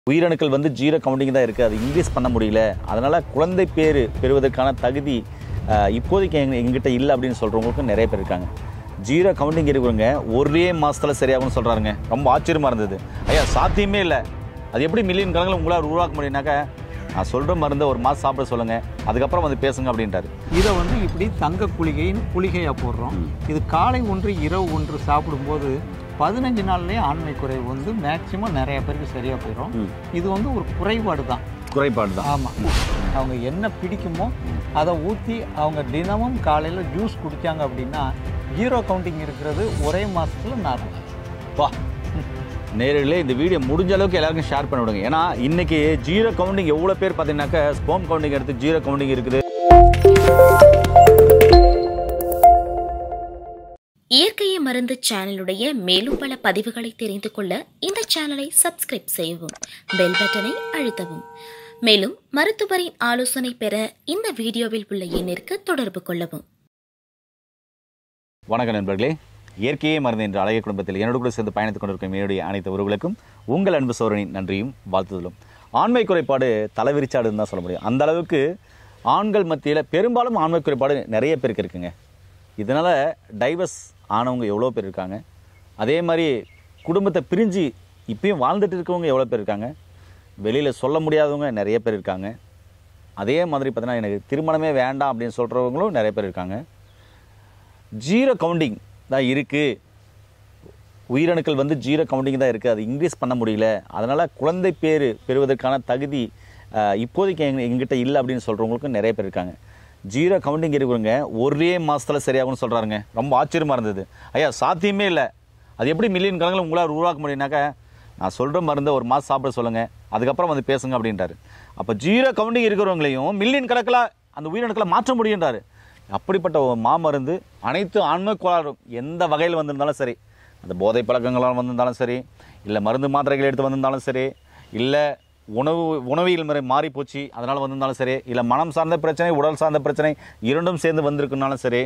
உயிரணுக்கள் வந்து zero counting தான் இருக்குது அது இன்க்ரீஸ் பண்ண முடியல அதனால் குழந்தை பேர் பெறுவதற்கான தகுதி அஹ், இப்போதைக்கு எங்க எங்கிட்ட இல்லை அப்படின்னு சொல்கிறவங்களுக்கும் நிறைய பேர் இருக்காங்க ஜீரோ கவுண்டிங் இருக்கிறவங்க ஒரே மாதத்தில் சரியாகும்னு சொல்கிறாருங்க ரொம்ப ஆச்சரியமாக இருந்தது ஐயா சாத்தியமே இல்லை அது எப்படி மில்லியன் கணக்கில் உங்களால் உருவாக்க முடியும்னாக்கா நான் சொல்கிற மருந்தை ஒரு மாதம் சாப்பிட சொல்லுங்கள் அதுக்கப்புறம் வந்து பேசுங்க அப்படின்ட்டாரு இதை வந்து இப்படி தங்க குளிகைன்னு குளிகையாக போடுறோம் இது காலை ஒன்று இரவு ஒன்று சாப்பிடும்போது பதினஞ்சு நாள்லேயே ஆண்மை குறைவு வந்து மேக்சிமம் நிறைய பேருக்கு சரியாக போயிடும் இது வந்து ஒரு குறைபாடு தான் குறைபாடு தான் ஆமாம் அவங்க என்ன பிடிக்குமோ அதை ஊற்றி அவங்க தினமும் காலையில் ஜூஸ் குடித்தாங்க அப்படின்னா ஜீரோ கவுண்டிங் இருக்கிறது ஒரே மாதத்துல நார்மல் வா நேரில் இந்த வீடியோ முடிஞ்ச அளவுக்கு எல்லாருக்கும் ஷேர் பண்ணி விடுங்க ஏன்னா இன்னைக்கு ஜீரோ கவுண்டிங் எவ்வளோ பேர் பார்த்தீங்கன்னாக்கா ஸ்போம் கவுண்டிங் எடுத்து ஜீரோ கவுண்டிங் இருக்குது இயற்கையை மருந்து சேனலுடைய மேலும் பல பதிவுகளை தெரிந்து கொள்ள இந்த சேனலை சப்ஸ்கிரைப் செய்யவும் பெல் பட்டனை அழுத்தவும் மேலும் மருத்துவரின் ஆலோசனை பெற இந்த வீடியோவில் உள்ள எண்ணிற்கு தொடர்பு கொள்ளவும் வணக்கம் நண்பர்களே இயற்கையே மருந்து என்ற அழகிய குடும்பத்தில் என்னோடு கூட சேர்ந்து பயணித்துக் கொண்டிருக்கும் என்னுடைய அனைத்து உறவுகளுக்கும் உங்கள் அன்பு சோழனின் நன்றியும் வாழ்த்துதலும் ஆண்மை குறைபாடு தலைவிரிச்சாடுன்னு தான் சொல்ல முடியும் அந்த அளவுக்கு ஆண்கள் மத்தியில் பெரும்பாலும் ஆண்மை குறைபாடு நிறைய பேருக்கு இருக்குங்க இதனால் டைவர்ஸ் ஆனவங்க எவ்வளோ பேர் இருக்காங்க அதே மாதிரி குடும்பத்தை பிரிஞ்சு இப்பயும் வாழ்ந்துட்டு இருக்கவங்க எவ்வளோ பேர் இருக்காங்க வெளியில் சொல்ல முடியாதவங்க நிறைய பேர் இருக்காங்க அதே மாதிரி பார்த்தீங்கன்னா எனக்கு திருமணமே வேண்டாம் அப்படின்னு சொல்கிறவங்களும் நிறைய பேர் இருக்காங்க ஜீரோ கவுண்டிங் தான் இருக்குது உயிரணுக்கள் வந்து ஜீரோ கவுண்டிங் தான் இருக்குது அது இன்க்ரீஸ் பண்ண முடியல அதனால் குழந்தை பேர் பெறுவதற்கான தகுதி அஹ், இப்போதைக்கு எங்க எங்கிட்ட இல்லை அப்படின்னு சொல்கிறவங்களுக்கும் நிறைய பேர் இருக்காங்க ஜீரோ கவுண்டிங் இருக்கிறவங்க ஒரே மாதத்தில் சரியாகும்னு சொல்கிறாருங்க ரொம்ப ஆச்சரியமாக இருந்தது ஐயா சாத்தியமே இல்லை அது எப்படி மில்லியன் கணக்கில் உங்களால் உருவாக்க முடியும்னாக்கா நான் சொல்கிற மருந்தை ஒரு மாதம் சாப்பிட சொல்லுங்கள் அதுக்கப்புறம் வந்து பேசுங்க அப்படின்றாரு அப்போ ஜீரோ கவுண்டிங் இருக்கிறவங்களையும் மில்லியன் கணக்கில் அந்த உயிரணுக்களை மாற்ற முடியுன்றாரு அப்படிப்பட்ட ஒரு மாமருந்து அனைத்து ஆன்ம கோளாறும் எந்த வகையில் வந்திருந்தாலும் சரி அந்த போதை பழக்கங்களால் வந்திருந்தாலும் சரி இல்லை மருந்து மாத்திரைகள் எடுத்து வந்திருந்தாலும் சரி இல்லை உணவு உணவியல் முறை மாறி போச்சு அதனால் வந்திருந்தாலும் சரி இல்லை மனம் சார்ந்த பிரச்சனை உடல் சார்ந்த பிரச்சனை இரண்டும் சேர்ந்து வந்திருக்குனாலும் சரி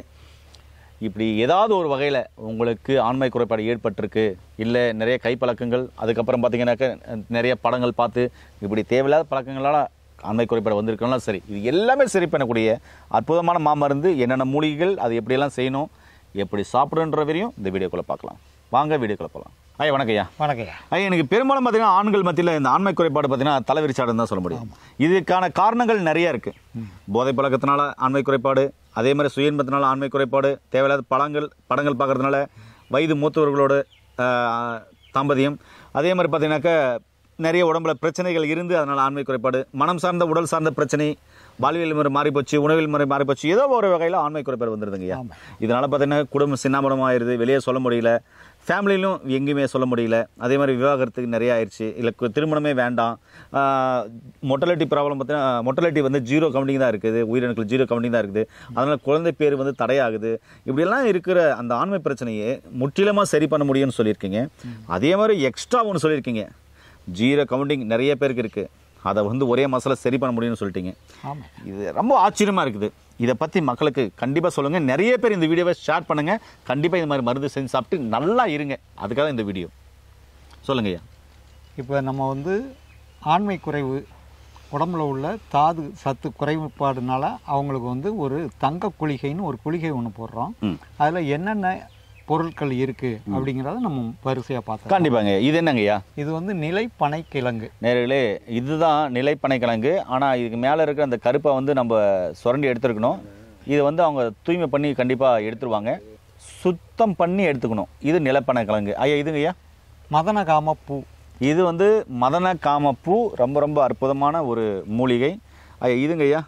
இப்படி ஏதாவது ஒரு வகையில் உங்களுக்கு ஆண்மை குறைபாடு ஏற்பட்டிருக்கு இல்லை நிறைய கைப்பழக்கங்கள் அதுக்கப்புறம் பார்த்தீங்கன்னாக்க நிறைய படங்கள் பார்த்து இப்படி தேவையில்லாத பழக்கங்களால் ஆண்மை குறைபாடு வந்திருக்கலாம் சரி இது எல்லாமே சரி பண்ணக்கூடிய அற்புதமான மாமருந்து என்னென்ன மூலிகைகள் அது எப்படியெல்லாம் செய்யணும் எப்படி சாப்பிடுன்ற வரையும் இந்த வீடியோக்குள்ளே பார்க்கலாம் வாங்க வீடியோக்குள்ளே போகலாம் ஐயா வணக்கம் ஐயா வணக்கம் ஐயா எனக்கு பெரும்பாலும் பார்த்தீங்கன்னா ஆண்கள் மத்தியில் இந்த ஆண்மை குறைபாடு பார்த்தீங்கன்னா தலைவிரிச்சாடுன்னு தான் சொல்ல முடியும் இதுக்கான காரணங்கள் நிறைய இருக்கு போதை பழக்கத்தினால ஆண்மை குறைபாடு அதே மாதிரி சுய இன்பத்தினால ஆண்மை குறைபாடு தேவையில்லாத படங்கள் படங்கள் பார்க்கறதுனால வயது மூத்தவர்களோட ஆஹ், தாம்பதியம் அதே மாதிரி பார்த்தீங்கன்னாக்கா நிறைய உடம்புல பிரச்சனைகள் இருந்து அதனால் ஆண்மை குறைபாடு மனம் சார்ந்த உடல் சார்ந்த பிரச்சனை வாழ்வியல் முறை மாறி போச்சு உணவியல் முறை மாறி போச்சு ஏதோ ஒரு வகையில் ஆண்மை குறைபாடு வந்துருதுங்க ஐயா இதனால் பார்த்தீங்கன்னா குடும்பம் சின்னாபடம் ஆயிடுது வெளியே சொல்ல முடியல ஃபேமிலியிலும் எங்கேயுமே சொல்ல முடியல அதே மாதிரி விவாகரத்துக்கு நிறைய ஆயிடுச்சு இல்லை கு- திருமணமே வேண்டாம் மொட்டலிட்டி ப்ராப்ளம் பார்த்தீங்கன்னா மொட்டலிட்டி வந்து ஜீரோ கவுண்டிங் தான் இருக்குது உயிரணுக்கள் ஜீரோ கவுண்டிங் தான் இருக்குது அதனால் குழந்தை பேர் வந்து தடையாகுது இப்படியெல்லாம் இருக்கிற அந்த ஆண்மை பிரச்சனையை முற்றிலுமாக சரி பண்ண முடியும்னு சொல்லியிருக்கீங்க அதே மாதிரி எக்ஸ்ட்ரா ஒன்று சொல்லியிருக்கீங்க ஜீரோ கவுண்டிங் நிறைய பேருக்கு இருக்குது அதை வந்து ஒரே மாதத்தில் சரி பண்ண முடியும்னு சொல்லிட்டீங்க ஆமாம் இது ரொம்ப ஆச்சரியமாக இருக்குது இதை பற்றி மக்களுக்கு கண்டிப்பாக சொல்லுங்கள் நிறைய பேர் இந்த வீடியோவை ஷேர் பண்ணுங்கள் கண்டிப்பாக இந்த மாதிரி மருந்து செஞ்சு சாப்பிட்டு நல்லா இருங்க அதுக்காக இந்த வீடியோ சொல்லுங்க ஐயா இப்போ நம்ம வந்து ஆண்மை குறைவு உடம்புல உள்ள தாது சத்து குறைபாடுனால அவங்களுக்கு வந்து ஒரு தங்க குளிகைன்னு ஒரு குளிகை ஒன்று போடுறோம் ம். அதில் என்னென்ன பொருட்கள் இருக்குது அப்படிங்கிறத நம்ம வரிசையாக பார்த்தோம் கண்டிப்பாங்க இது என்னங்க ஐயா இது வந்து நிலை பனை கிழங்கு நேர்களே இதுதான் நிலைப்பனை கிழங்கு ஆனால் இதுக்கு மேலே இருக்கிற அந்த கருப்பை வந்து நம்ம சுரண்டி எடுத்துருக்கணும் இது வந்து அவங்க தூய்மை பண்ணி கண்டிப்பாக எடுத்துருவாங்க சுத்தம் பண்ணி எடுத்துக்கணும் இது நிலப்பனை கிழங்கு ஐயா இதுங்க ஐயா மதனகாம பூ இது வந்து மதன காமப்பூ ரொம்ப ரொம்ப அற்புதமான ஒரு மூலிகை ஐயா இதுங்க ஐயா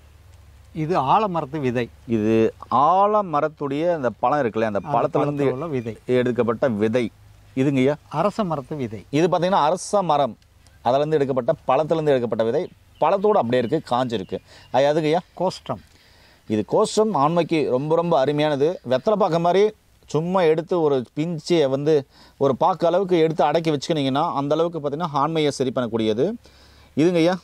இது ஆலமரத்து விதை இது ஆலமரத்துடைய அந்த பழம் இருக்குல்ல அந்த பழத்துலேருந்து பழத்துல உள்ள விதை எடுக்கப்பட்ட விதை இதுங்க ஐயா அரச மரத்து விதை இது பார்த்தீங்கன்னா அரச மரம் அதுலேருந்து எடுக்கப்பட்ட பழத்துலேருந்து எடுக்கப்பட்ட விதை பழத்தோடு அப்படியே இருக்குது காஞ்சிருக்கு ஐயா அதுங்க ஐயா கோஷ்டம் இது கோஷம் ஆண்மைக்கு ரொம்ப ரொம்ப அருமையானது வெத்தலை பாக்க மாதிரி சும்மா எடுத்து ஒரு பிஞ்சையை வந்து ஒரு பாக்கு அளவுக்கு எடுத்து அடக்கி வச்சுக்கினீங்கன்னா அந்த அளவுக்கு பார்த்தீங்கன்னா ஆண்மையை சரி பண்ணக்கூடியது இதுங்க ஐயா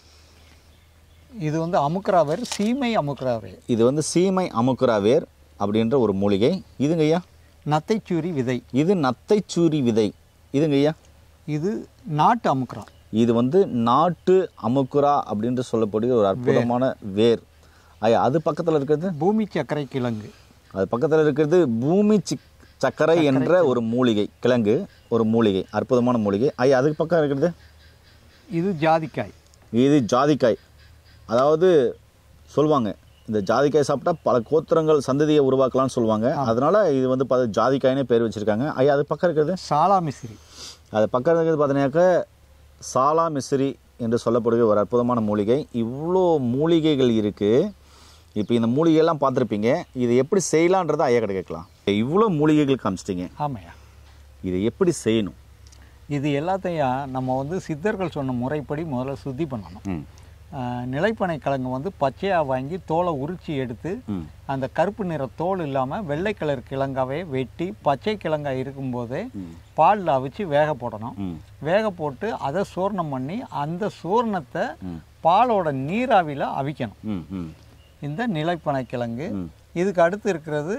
இது வந்து அமுக்கராவேர் சீமை அமுக்கராவேர் இது வந்து சீமை அமுக்குரா வேர் அப்படின்ற ஒரு மூலிகை இதுங்க ஐயா நத்தைச்சூரி விதை இது நத்தைச்சூரி விதை இதுங்க ஐயா இது நாட்டு அமுக்கரா இது வந்து நாட்டு அமுக்குரா அப்படின்று சொல்லக்கூடிய ஒரு அற்புதமான வேர் ஐயா அது பக்கத்தில் இருக்கிறது பூமி சர்க்கரை கிழங்கு அது பக்கத்தில் இருக்கிறது பூமி சிக் சர்க்கரை என்ற ஒரு மூலிகை கிழங்கு ஒரு மூலிகை அற்புதமான மூலிகை ஐயா அதுக்கு பக்கம் இருக்கிறது இது ஜாதிக்காய் இது ஜாதிக்காய் அதாவது சொல்லுவாங்க இந்த ஜாதிக்காய் சாப்பிட்டா பல கோத்திரங்கள் சந்ததியை உருவாக்கலாம்னு சொல்லுவாங்க அதனால இது வந்து பார்த்து ஜாதிக்காய்னே பேர் வச்சிருக்காங்க ஐயா அது பக்கம் இருக்கிறது சாலா மிஸ்ரி அது பக்கம் இருக்கிறது பார்த்தீங்கன்னாக்க சாலா மிஸ்ரி என்று சொல்லக்கூடிய ஒரு அற்புதமான மூலிகை இவ்வளோ மூலிகைகள் இருக்குது இப்போ இந்த மூலிகையெல்லாம் பார்த்துருப்பீங்க இதை எப்படி செய்யலான்றதை ஐயா கிட்ட கேட்கலாம் இவ்வளோ மூலிகைகள் காமிச்சிட்டிங்க ஆமையா இதை எப்படி செய்யணும் இது எல்லாத்தையும் நம்ம வந்து சித்தர்கள் சொன்ன முறைப்படி முதல்ல சுத்தி பண்ணணும் ம் ஆஹ், நிலைப்பனை கிழங்கு வந்து பச்சையாக வாங்கி தோலை உரிச்சி எடுத்து ம் அந்த கருப்பு நிற தோல் இல்லாமல் வெள்ளை கலர் கிழங்காவே வெட்டி பச்சை கிழங்கா இருக்கும்போதே பாலில் அவிச்சு வேக போடணும் ம் வேக போட்டு அதை சூர்ணம் பண்ணி அந்த சூர்ணத்தை பாலோட நீராவியில் அவிக்கணும் ம் ம் இந்த நிலைப்பனை கிழங்கு ம். இதுக்கு அடுத்து இருக்கிறது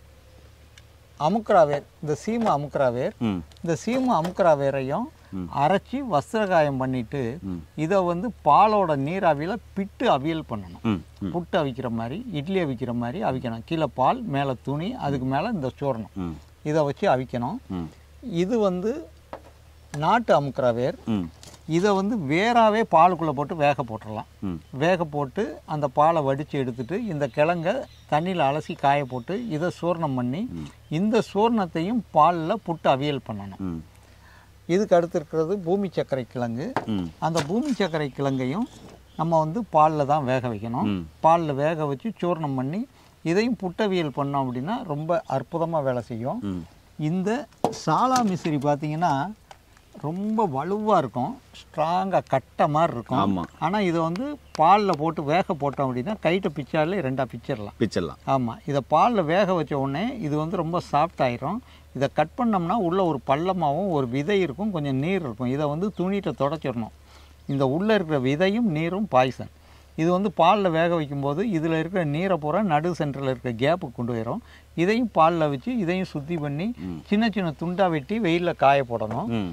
அமுக்குராவேர் இந்த சீம அமுக்குராவேர் ம் இந்த சீம அமுக்குராவேரையும் அரைச்சி வஸ்திரகாயம் பண்ணிட்டு இதை வந்து பாலோட நீராவியில் பிட்டு அவியல் பண்ணணும் ம் ம் புட்டு அவிக்கிற மாதிரி இட்லி அவிக்கிற மாதிரி அவிக்கணும் கீழே பால் மேலே துணி அதுக்கு மேலே இந்த சூரணம் ம் இதை வச்சு அவிக்கணும் ம் இது வந்து நாட்டு அமுக்குராவேர் ம் இதை வந்து வேறாவே பாலுக்குள்ளே போட்டு வேக போட்டுடலாம் ம் வேக போட்டு அந்த பாலை வடித்து எடுத்துட்டு இந்த கிழங்க தண்ணியில் அலசி காய போட்டு இதை சூர்ணம் பண்ணி இந்த சூர்ணத்தையும் பாலில் புட்டு அவியல் பண்ணணும் ம் இதுக்கு அடுத்து இருக்கிறது பூமி சர்க்கரை கிழங்கு ம் அந்த பூமி சர்க்கரை கிழங்கையும் நம்ம வந்து பாலில் தான் வேக வைக்கணும் ம். பாலில் வேக வச்சு சூர்ணம் பண்ணி இதையும் புட்டவியல் பண்ணோம் அப்படின்னா ரொம்ப அற்புதமாக வேலை செய்யும் ம் இந்த சாலா மிஸ்ரி பார்த்தீங்கன்னா ரொம்ப வலுவாக இருக்கும் ஸ்ட்ராங்காக கட்டை மாதிரி இருக்கும் ஆமா. ஆனால் இதை வந்து பாலில் போட்டு வேக போட்டோம் அப்படின்னா கைட்டை பிச்சாலே ரெண்டாக பிச்சிடலாம் பிச்சிடலாம் ஆமாம் இதை பாலில் வேக வச்ச உடனே இது வந்து ரொம்ப சாஃப்ட் ஆயிரும் இதை கட் பண்ணோம்னா உள்ள ஒரு பள்ளமாகவும் ஒரு விதை இருக்கும் கொஞ்சம் நீர் இருக்கும் இதை வந்து துணிகிட்ட தொடச்சிடணும் இந்த உள்ளே இருக்கிற விதையும் நீரும் பாய்சன் இது வந்து பாலில் வேக வைக்கும்போது இதில் இருக்கிற நீரை பூரா நடு சென்டரில் இருக்கிற கேப்புக்கு கொண்டு போயிடும் இதையும் பாலில் வச்சு இதையும் சுத்தி பண்ணி சின்ன சின்ன துண்டா வெட்டி வெயிலில் காய போடணும் ம்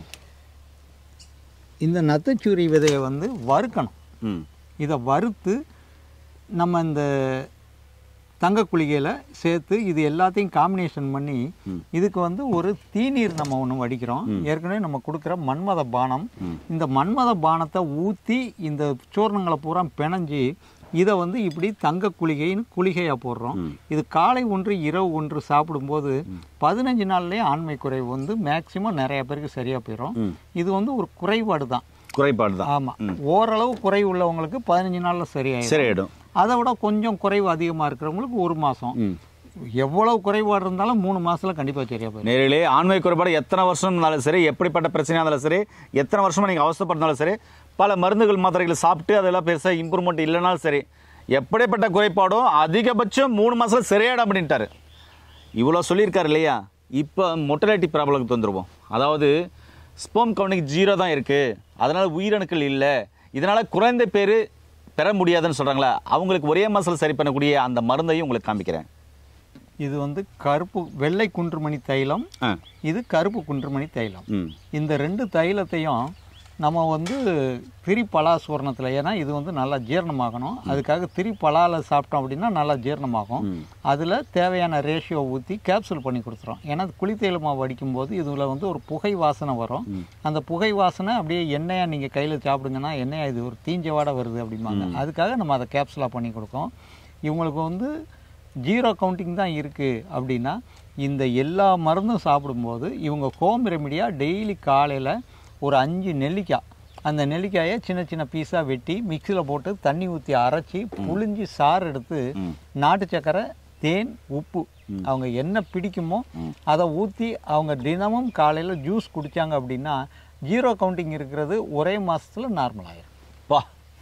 இந்த நத்தைச்சூரி விதையை வந்து வறுக்கணும் ம் இதை வறுத்து நம்ம இந்த தங்க குளிகையில் சேர்த்து இது எல்லாத்தையும் காம்பினேஷன் பண்ணி இதுக்கு வந்து ஒரு தீநீர் நம்ம ஒன்று வடிக்கிறோம் ஏற்கனவே நம்ம கொடுக்குற மன்மத பானம் இந்த மன்மத பானத்தை ஊற்றி இந்த சூர்ணங்களை பூரா பிணைஞ்சி இதை வந்து இப்படி தங்க குளிகைன்னு குளிகையாக போடுறோம் இது காலை ஒன்று இரவு ஒன்று சாப்பிடும்போது பதினஞ்சு நாள்லேயே ஆண்மை குறைவு வந்து மேக்சிமம் நிறைய பேருக்கு சரியாக போயிடும் இது வந்து ஒரு குறைபாடு தான் குறைபாடு தான் ஆமாம் ஓரளவு குறைவு உள்ளவங்களுக்கு பதினஞ்சு நாளில் சரியாயிடும் சரியாயிடும் அதை விட கொஞ்சம் குறைவு அதிகமாக இருக்கிறவங்களுக்கு ஒரு மாதம் ம் எவ்வளவு குறைபாடு இருந்தாலும் மூணு மாசத்துல கண்டிப்பாக சரியாக போயிடும் நேரிலே ஆண்மை குறைபாடு எத்தனை வருஷம் இருந்தாலும் சரி எப்படிப்பட்ட பிரச்சனையாக இருந்தாலும் சரி எத்தனை வருஷமா நீங்கள் அவசரப்பட்டாலும் சரி பல மருந்துகள் மாத்திரைகள் சாப்பிட்டு அதெல்லாம் பெருசாக இம்ப்ரூவ்மெண்ட் இல்லைனாலும் சரி எப்படிப்பட்ட குறைபாடும் அதிகபட்சம் மூணு மாதத்துல சரியாயிடும் அப்படின்ட்டாரு இவ்வளோ சொல்லியிருக்காரு இல்லையா இப்போ மொட்டலிட்டி ப்ராப்ளம்க்கு வந்துருவோம் அதாவது ஸ்போம் கவுண்டிங் ஜீரோ தான் இருக்குது அதனால் உயிரணுக்கள் இல்லை இதனால் குறைந்த பேர் பெற முடியாதுன்னு சொல்கிறாங்களா அவங்களுக்கு ஒரே மாதத்தில் சரி பண்ணக்கூடிய அந்த மருந்தையும் உங்களுக்கு காமிக்கிறேன் இது வந்து கருப்பு வெள்ளை குன்றுமணி தைலம் ஆ இது கருப்பு குன்றுமணி தைலம் ம் இந்த ரெண்டு தைலத்தையும் நம்ம வந்து திரிபலா சூர்ணத்தில் ஏன்னா இது வந்து நல்லா ஜீரணமாகணும் அதுக்காக திரிபலாவில் சாப்பிட்டோம் அப்படின்னா நல்லா ஜீரணமாகும் அதில் தேவையான ரேஷியோ ஊற்றி கேப்சூல் பண்ணி கொடுத்துரும் ஏன்னா குளித்தேயில மாவு அடிக்கும்போது இதில் வந்து ஒரு புகை வாசனை வரும் அந்த புகை வாசனை அப்படியே எண்ணெயாக நீங்கள் கையில் சாப்பிடுங்கன்னா எண்ணெயா இது ஒரு தீஞ்ச வாடை வருது அப்படிம்பாங்க அதுக்காக நம்ம அதை கேப்சூலாக பண்ணி கொடுக்கோம் இவங்களுக்கு வந்து ஜீரோ கவுண்டிங் தான் இருக்குது அப்படின்னா இந்த எல்லா மருந்தும் சாப்பிடும்போது இவங்க ஹோம் ரெமிடியாக டெய்லி காலையில் ஒரு அஞ்சு நெல்லிக்காய் அந்த நெல்லிக்காயை சின்ன சின்ன பீஸாக வெட்டி மிக்சியில் போட்டு தண்ணி ஊற்றி அரைச்சி புழிஞ்சி சாறு எடுத்து நாட்டு சக்கரை தேன் உப்பு அவங்க என்ன பிடிக்குமோ அதை ஊற்றி அவங்க தினமும் காலையில் ஜூஸ் குடித்தாங்க அப்படின்னா ஜீரோ கவுண்டிங் இருக்கிறது ஒரே மாதத்தில் நார்மல் ஆயிரும் பா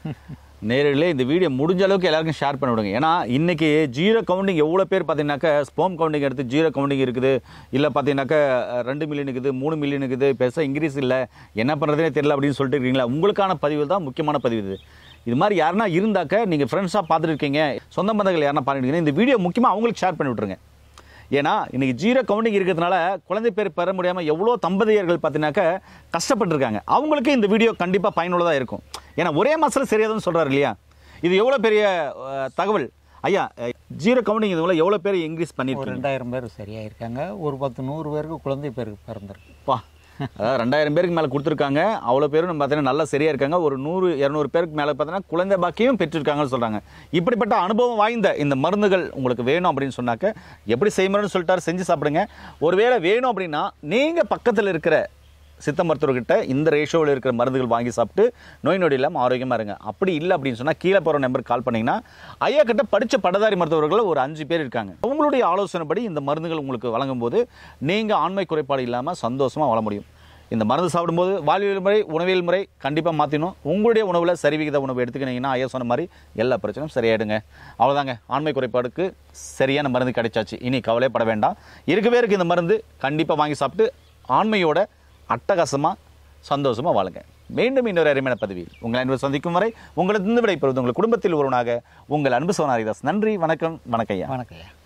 நேரில் இந்த வீடியோ முடிஞ்ச அளவுக்கு எல்லாருக்கும் ஷேர் பண்ணி விடுங்க ஏன்னா இன்னைக்கு ஜீரோ கவுண்டிங் எவ்வளோ பேர் பார்த்தீங்கன்னாக்கா ஸ்போம் கவுண்டிங் எடுத்து ஜீரோ கவுண்டிங் இருக்குது இல்லை பார்த்தீங்கன்னாக்கா அஹ், ரெண்டு மில்லியன் இருக்குது மூணு மில்லியன் இருக்குது பெருசாக இன்க்ரீஸ் இல்லை என்ன பண்ணுறதுனே தெரியல அப்படின்னு சொல்லிட்டு இருக்கீங்களா உங்களுக்கான பதிவு தான் முக்கியமான பதிவு இது இது மாதிரி யாருன்னா இருந்தாக்க நீங்கள் ஃப்ரெண்ட்ஸாக பார்த்துட்டு இருக்கீங்க சொந்த பந்தங்கள் யாருன்னா பார்த்துட்டு இந்த வீடியோ முக்கியமாக அவங்களுக்கு ஷேர் பண்ணி விட்ருங்க ஏன்னா இன்னைக்கு ஜீரோ கவுண்டிங் இருக்கிறதுனால குழந்தை பேர் பெற முடியாமல் எவ்வளோ தம்பதியர்கள் பார்த்தீங்கன்னாக்க கஷ்டப்பட்டிருக்காங்க அவங்களுக்கு இந்த வீடியோ கண்டிப்பாக பயனுள்ளதாக இருக்கும் ஏன்னா ஒரே மாதத்தில் சரியாதுன்னு சொல்கிறாரு இல்லையா இது எவ்வளோ பெரிய அஹ், தகவல் ஐயா அஹ், ஜீரோ கவுண்டிங் இதுல எவ்வளோ பேர் இன்க்ரீஸ் ஒரு பண்ணியிருக்கீங்க ரெண்டாயிரம் பேர் சரியாக இருக்காங்க ஒரு பத்து நூறு பேருக்கு குழந்தை பேருக்கு பிறந்திருக்கு பா அதாவது ரெண்டாயிரம் பேருக்கு மேலே கொடுத்துருக்காங்க அவ்வளோ பேரும் நம்ம பார்த்தீங்கன்னா நல்லா சரியாக இருக்காங்க ஒரு நூறு இரநூறு பேருக்கு மேலே பார்த்தீங்கன்னா குழந்தை பாக்கியம் பெற்றிருக்காங்கன்னு சொல்கிறாங்க இப்படிப்பட்ட அனுபவம் வாய்ந்த இந்த மருந்துகள் உங்களுக்கு வேணும் அப்படின்னு சொன்னாக்க எப்படி செய்யணும்னு சொல்லிட்டாரு செஞ்சு சாப்பிடுங்க ஒருவேளை வேணும் அப்படின்னா நீங்கள் பக்கத்தில் இருக்கிற சித்த மருத்துவர்கிட்ட இந்த ரேஷோவில் இருக்கிற மருந்துகள் வாங்கி சாப்பிட்டு நோய் நொடி இல்லாமல் ஆரோக்கியமாக இருங்க அப்படி இல்லை அப்படின்னு சொன்னால் கீழே போகிற நம்பருக்கு கால் பண்ணிங்கன்னா ஐயா கிட்ட படித்த பட்டதாரி மருத்துவர்கள் ஒரு அஞ்சு பேர் இருக்காங்க அவங்களுடைய ஆலோசனைப்படி இந்த மருந்துகள் உங்களுக்கு வழங்கும் போது நீங்கள் ஆண்மை குறைபாடு இல்லாமல் சந்தோஷமாக வாழ முடியும் இந்த மருந்து சாப்பிடும்போது வாழ்வியல் முறை உணவியல் முறை கண்டிப்பாக மாற்றினோம் உங்களுடைய உணவில் சரிவிகித உணவு எடுத்துக்கினீங்கன்னா ஐயா சொன்ன மாதிரி எல்லா பிரச்சனையும் சரியாயிடுங்க அவ்வளோதாங்க ஆண்மை குறைபாடுக்கு சரியான மருந்து கிடைச்சாச்சு இனி கவலைப்பட வேண்டாம் இருக்கவே இருக்கு இந்த மருந்து கண்டிப்பாக வாங்கி சாப்பிட்டு ஆண்மையோட அட்டகாசமாக சந்தோஷமாக வாழுங்க மீண்டும் இன்னொரு அருமையான பதவியில் உங்களை அன்பு சந்திக்கும் வரை உங்களிடம் விடைபெறுவது உங்கள் குடும்பத்தில் ஒருவனாக உங்கள் அன்பு சோனாரிதாஸ் நன்றி வணக்கம் வணக்கம் ஐயா வணக்கம் ஐயா